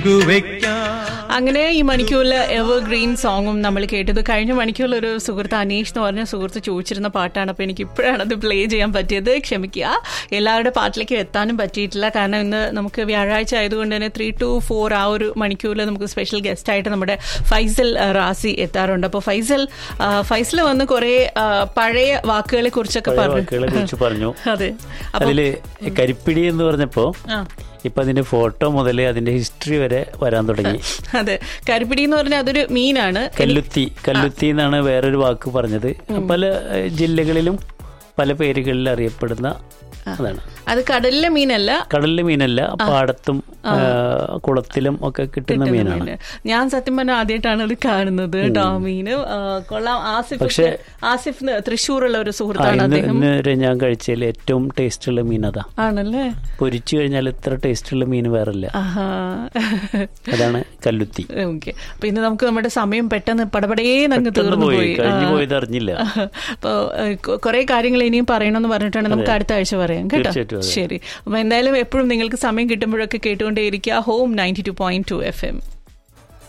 അങ്ങനെ ഈ മണിക്കൂറിൽ എവർ ഗ്രീൻ സോങ്ങും നമ്മൾ കേട്ടത് കഴിഞ്ഞ മണിക്കൂറിൽ ഒരു സുഹൃത്ത് അനീഷ് എന്ന് പറഞ്ഞ സുഹൃത്ത് ചോദിച്ചിരുന്ന പാട്ടാണ് അപ്പോൾ എനിക്ക് ഇപ്പോഴാണ് അത് പ്ലേ ചെയ്യാൻ പറ്റിയത് ക്ഷമിക്കുക എല്ലാവരുടെ പാട്ടിലേക്ക് എത്താനും പറ്റിയിട്ടില്ല കാരണം ഇന്ന് നമുക്ക് വ്യാഴാഴ്ച ആയതുകൊണ്ട് തന്നെ ത്രീ ടു ഫോർ ആ ഒരു മണിക്കൂറിൽ നമുക്ക് സ്പെഷ്യൽ ഗസ്റ്റ് ആയിട്ട് നമ്മുടെ ഫൈസൽ ആ, റാസി എത്താറുണ്ട് അപ്പോൾ ഫൈസൽ ആ, ഫൈസൽ വന്ന് കുറേ ആ, പഴയ വാക്കുകളെ കുറിച്ചൊക്കെ പഴയ പറഞ്ഞു വാക്കുകളെ കുറിച്ച് പറഞ്ഞു അതെ അപ്പൊ അതില് കരിപ്പിടി എന്ന് പറഞ്ഞപ്പോ ആ ഇപ്പൊ അതിന്റെ ഫോട്ടോ മുതൽ അതിന്റെ ഹിസ്റ്ററി വരെ വരാൻ തുടങ്ങി അതെ കരിപ്പിടി എന്ന് പറഞ്ഞാൽ അതൊരു മീനാണ് കല്ലുത്തി കല്ലുത്തി എന്നാണ് വേറൊരു വാക്ക് പറഞ്ഞത് പല ഏഹ്, ജില്ലകളിലും പല പേരുകളിൽ അറിയപ്പെടുന്ന അതാണ് അത് കടലിലെ മീനല്ല കടലിലെ മീനല്ല പാടത്തും ഏഹ്, കുളത്തിലും ഒക്കെ കിട്ടുന്ന മീനാണ് മീന്. ഞാൻ സത്യം പറഞ്ഞാൽ ആദ്യമായിട്ടാണ് അത് കാണുന്നത് കേട്ടോ ആ മീന് ആ, കൊള്ളാം ആസിഫ് പക്ഷേ- ആസിഫ് തൃശ്ശൂറുള്ള ഒരു ആ, സുഹൃത്താണ് ഇന്ന് അദ്ദേഹം ഇന്ന് വരെ ഞാൻ കഴിച്ചതിൽ ഏറ്റവും ടേസ്റ്റ് ഉള്ള മീൻ അതാ ആണല്ലേ പൊരിച്ചു കഴിഞ്ഞാൽ ഇത്ര ടേസ്റ്റ് ഉള്ള മീൻ വേറില്ല ആഹാ അതാണ് കല്ലുത്തി ഓക്കെ അപ്പൊ ഇന്ന് നമുക്ക് നമ്മുടെ സമയം പെട്ടെന്ന് പടപടേന്ന് അങ്ങ് പെട്ടെന്ന് തീർന്നു പോയി പോയി കഴിഞ്ഞു ആ. പോയത് അറിഞ്ഞില്ല അപ്പൊ കുറെ കാര്യങ്ങൾ ഇനിയും പറയണമെന്ന് പറഞ്ഞിട്ടാണ് നമുക്ക് അടുത്ത ആഴ്ച പറയാം കേട്ടോ തീർച്ചയായിട്ടും അതെ. ശരി അപ്പൊ എന്തായാലും എപ്പോഴും നിങ്ങൾക്ക് സമയം കിട്ടുമ്പോഴൊക്കെ കേട്ടുകൊണ്ടേയിരിക്കുക home ninety two point two F M